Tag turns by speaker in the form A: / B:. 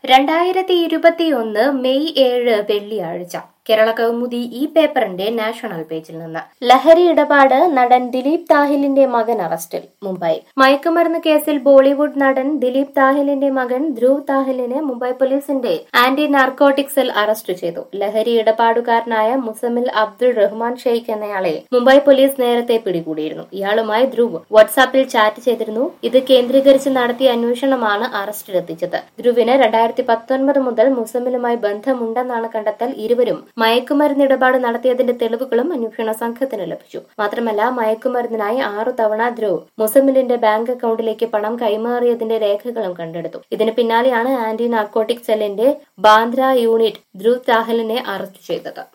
A: രണ്ടായിരത്തി ഇരുപത്തിയൊന്ന് മെയ് ഏഴ് വെള്ളിയാഴ്ച കേരള കൗമുദി ഈ പേപ്പറിന്റെ നാഷണൽ പേജിൽ നിന്ന് ലഹരി ഇടപാട് നടൻ ദിലീപ് താഹിലിന്റെ മകൻ അറസ്റ്റിൽ മുംബൈ മയക്കുമരുന്ന് കേസിൽ ബോളിവുഡ് നടൻ ദിലീപ് താഹിലിന്റെ മകൻ ധ്രുവ് താഹിലിനെ മുംബൈ പോലീസിന്റെ ആന്റി നാർക്കോട്ടിക് സെൽ അറസ്റ്റ് ചെയ്തു ലഹരി ഇടപാടുകാരനായ മുസമിൽ അബ്ദുൾ റഹ്മാൻ ഷെയ്ഖ് എന്നയാളെ മുംബൈ പോലീസ് നേരത്തെ പിടികൂടിയിരുന്നു ഇയാളുമായി ധ്രുവ് വാട്സാപ്പിൽ ചാറ്റ് ചെയ്തിരുന്നു ഇത് കേന്ദ്രീകരിച്ച് നടത്തിയ അന്വേഷണമാണ് അറസ്റ്റിലെത്തിച്ചത് ധ്രുവിന് രണ്ടായിരത്തി പത്തൊൻപത് മുതൽ മുസമിലുമായി ബന്ധമുണ്ടെന്നാണ് കണ്ടെത്തൽ ഇരുവരും മയക്കുമരുന്ന് ഇടപാട് നടത്തിയതിന്റെ തെളിവുകളും അന്വേഷണ സംഘത്തിന് ലഭിച്ചു മാത്രമല്ല മയക്കുമരുന്നിനായി ആറു തവണ ധ്രുവ് മുസമിലിന്റെ ബാങ്ക് അക്കൌണ്ടിലേക്ക് പണം കൈമാറിയതിന്റെ രേഖകളും കണ്ടെടുത്തു ഇതിന് പിന്നാലെയാണ് ആന്റി നാർക്കോട്ടിക് സെല്ലിന്റെ ബാന്ദ്ര യൂണിറ്റ് ധ്രുവ് താഹലിനെ അറസ്റ്റ് ചെയ്തത്